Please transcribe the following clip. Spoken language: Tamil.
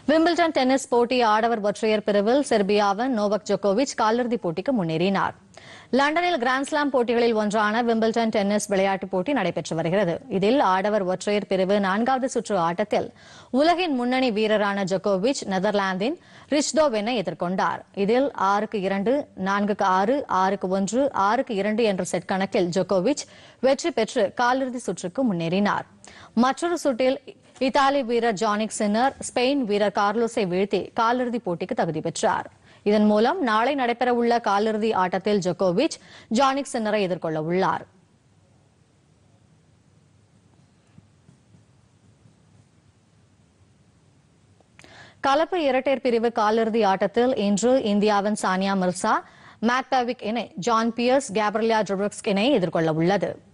விம்பிள்டன் டென்னிஸ் போட்டி ஆடவர் ஒற்றையர் பிரிவில் செர்பியாவின் நோவக் ஜோகோவிச் காலிறுதிப் போட்டிக்கு முன்னேறினார் லண்டனில் கிராண்ட்ஸ்லாம் போட்டிகளில் ஒன்றான விம்பிள்டன் டென்னிஸ் விளையாட்டுப் போட்டி நடைபெற்று வருகிறது இதில் ஆடவர் ஒற்றையர் பிரிவு நான்காவது சுற்று ஆட்டத்தில் உலகின் முன்னணி வீரரான ஜோகோவிச் நெதர்லாந்தின் ரிச்டோவெனை எதிர்கொண்டார் இதில் ஆறுக்கு இரண்டு நான்குக்கு ஆறு ஆறுக்கு ஒன்று ஆறுக்கு இரண்டு என்ற செட் கணக்கில் ஜோகோவிச் வெற்றி பெற்று காலிறுதி சுற்றுக்கு முன்னேறினார் மற்றொரு சுற்றில் இத்தாலி வீரர் ஜானிக் சின்னர் ஸ்பெயின் வீரர் கார்லோஸை வீழ்த்தி காலிறுதிப் போட்டிக்கு தகுதி பெற்றார் இதன் மூலம் நாளை நடைபெறவுள்ள காலிறுதி ஆட்டத்தில் ஜோகோவிச் ஜானிக் சின்னரை எதிர்கொள்ள உள்ளார் கலப்பு இரட்டையர் பிரிவு காலிறுதி ஆட்டத்தில் இன்று இந்தியாவின் சானியா மிர்சா மேட் பேவிக் இணை ஜான் பியர்ஸ் கேப்ரலியா ஜொபிக்ஸ் இணை எதிர்கொள்ள உள்ளது